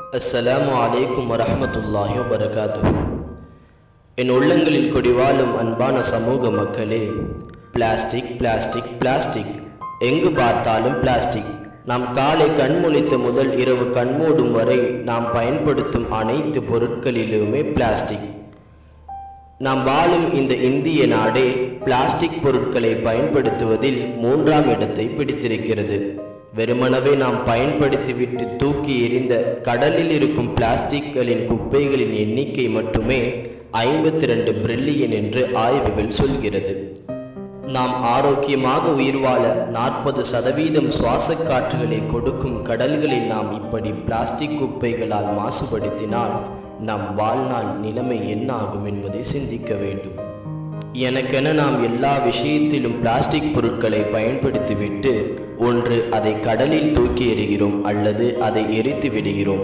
அஸ்ஸலாமு அலைக்கும் வரஹ்மத்துல்லாஹி வபரகாத்துஹு என் உள்ளங்களில் குடிவாழும் அன்பான சமூக மக்களே பிளாஸ்டிக் பிளாஸ்டிக் பிளாஸ்டிக் எங்கு பார்த்தாலும் பிளாஸ்டிக் நாம் காலை கண்முழித்த முதல் இரவு கண்மூடும் வரை நாம் பயன்படுத்தும் அனைத்து பொருட்களிலுமே பிளாஸ்டிக் நாம் வாழும் இந்த இந்திய நாடே பிளாஸ்டிக் பொருட்களை பயன்படுத்துவதில் மூன்றாம் இடத்தை பிடித்திருக்கிறது வெறுமனவே நாம் பயன்படுத்திவிட்டு தூக்கி எறிந்த கடலில் இருக்கும் பிளாஸ்டிக்களின் குப்பைகளின் எண்ணிக்கை மட்டுமே ஐம்பத்தி ரெண்டு பிரில்லியன் என்று ஆய்வுகள் சொல்கிறது நாம் ஆரோக்கியமாக உயிர் வாழ நாற்பது சதவீதம் சுவாச காற்றுகளை கொடுக்கும் கடல்களை நாம் இப்படி பிளாஸ்டிக் குப்பைகளால் மாசுபடுத்தினால் நம் வாழ்நாள் நிலைமை என்ன ஆகும் என்பதை சிந்திக்க வேண்டும் எனக்கென நாம் எல்லா விஷயத்திலும் பிளாஸ்டிக் பொருட்களை பயன்படுத்திவிட்டு ஒன்று அதை கடலில் தூக்கி எறிகிறோம் அல்லது அதை எரித்து விடுகிறோம்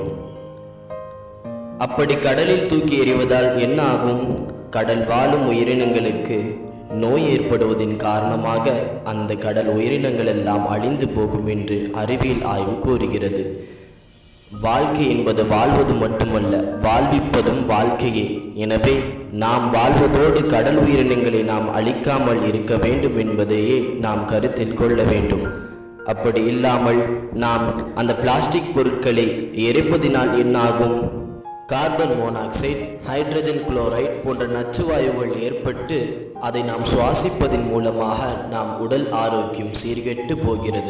அப்படி கடலில் தூக்கி எறிவதால் என்ன ஆகும் கடல் வாழும் உயிரினங்களுக்கு நோய் ஏற்படுவதின் காரணமாக அந்த கடல் உயிரினங்கள் எல்லாம் அழிந்து போகும் என்று அறிவியல் ஆய்வு கூறுகிறது வாழ்க்கை என்பது வாழ்வது மட்டுமல்ல வாழ்விப்பதும் வாழ்க்கையே எனவே நாம் வாழ்வதோடு கடல் உயிரினங்களை நாம் அழிக்காமல் இருக்க வேண்டும் என்பதையே நாம் கருத்தில் கொள்ள வேண்டும் அப்படி இல்லாமல் நாம் அந்த பிளாஸ்டிக் பொருட்களை எரிப்பதினால் என்னாகும் கார்பன் மோனாக்சைடு ஹைட்ரஜன் குளோரைடு போன்ற நச்சுவாயுகள் ஏற்பட்டு அதை நாம் சுவாசிப்பதன் மூலமாக நாம் உடல் ஆரோக்கியம் சீர்கெட்டு போகிறது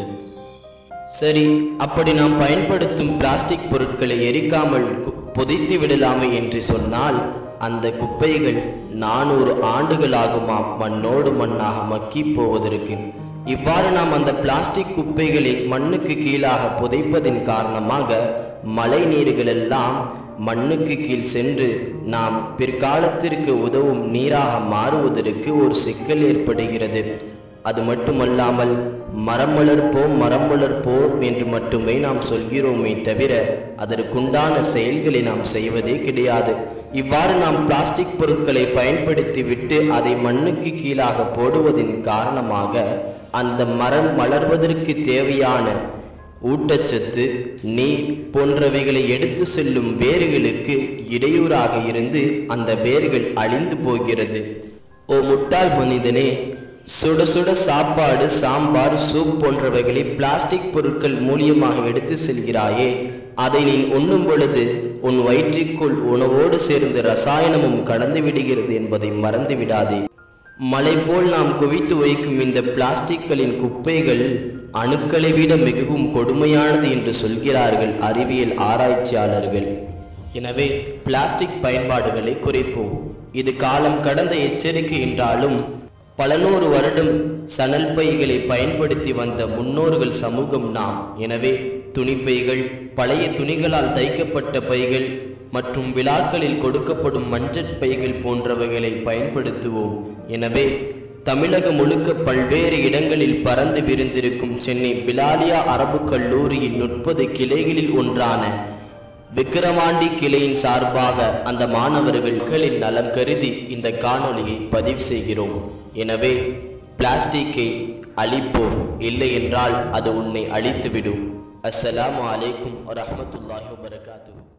சரி அப்படி நாம் பயன்படுத்தும் பிளாஸ்டிக் பொருட்களை எரிக்காமல் புதைத்து விடலாமே என்று சொன்னால் அந்த குப்பைகள் நானூறு ஆண்டுகளாகுமாம் மண்ணோடு மண்ணாக மக்கி போவதற்கு இவ்வாறு நாம் அந்த பிளாஸ்டிக் குப்பைகளை மண்ணுக்கு கீழாக புதைப்பதின் காரணமாக மழை நீர்கள் எல்லாம் மண்ணுக்கு கீழ் சென்று நாம் பிற்காலத்திற்கு உதவும் நீராக மாறுவதற்கு ஒரு சிக்கல் ஏற்படுகிறது அது மட்டுமல்லாமல் மரம் வளர்ப்போம் மரம் வளர்ப்போம் என்று மட்டுமே நாம் சொல்கிறோமே தவிர அதற்குண்டான செயல்களை நாம் செய்வதே கிடையாது இவ்வாறு நாம் பிளாஸ்டிக் பொருட்களை பயன்படுத்தி விட்டு அதை மண்ணுக்கு கீழாக போடுவதன் காரணமாக அந்த மரம் வளர்வதற்கு தேவையான ஊட்டச்சத்து நீர் போன்றவைகளை எடுத்து செல்லும் வேர்களுக்கு இடையூறாக இருந்து அந்த வேர்கள் அழிந்து போகிறது ஓ முட்டாள் மனிதனே சுட சுட சாப்பாடு சாம்பார் சூப் போன்றவைகளை பிளாஸ்டிக் பொருட்கள் மூலியமாக எடுத்து செல்கிறாயே அதை நீ உண்ணும் பொழுது உன் வயிற்றிற்குள் உணவோடு சேர்ந்து ரசாயனமும் கடந்து விடுகிறது என்பதை மறந்து விடாதே மலை போல் நாம் குவித்து வைக்கும் இந்த பிளாஸ்டிக்களின் குப்பைகள் அணுக்களை விட மிகவும் கொடுமையானது என்று சொல்கிறார்கள் அறிவியல் ஆராய்ச்சியாளர்கள் எனவே பிளாஸ்டிக் பயன்பாடுகளை குறைப்போம் இது காலம் கடந்த எச்சரிக்கை என்றாலும் பல நூறு வருடம் சணல் பைகளை பயன்படுத்தி வந்த முன்னோர்கள் சமூகம் நாம் எனவே துணிப்பைகள் பழைய துணிகளால் தைக்கப்பட்ட பைகள் மற்றும் விழாக்களில் கொடுக்கப்படும் மஞ்சட் பைகள் போன்றவைகளை பயன்படுத்துவோம் எனவே தமிழகம் முழுக்க பல்வேறு இடங்களில் பறந்து விரிந்திருக்கும் சென்னை பிலாலியா அரபு கல்லூரியின் முப்பது கிளைகளில் ஒன்றான விக்கிரவாண்டி கிளையின் சார்பாக அந்த மாணவர்களின் நலம் கருதி இந்த காணொளியை பதிவு செய்கிறோம் எனவே பிளாஸ்டிக்கை அழிப்போம் இல்லை என்றால் அது உன்னை அழித்துவிடும் அஸ்ஸலாமு அலைக்கும் வரஹமத்துல்லாஹி வபரகாத்துஹு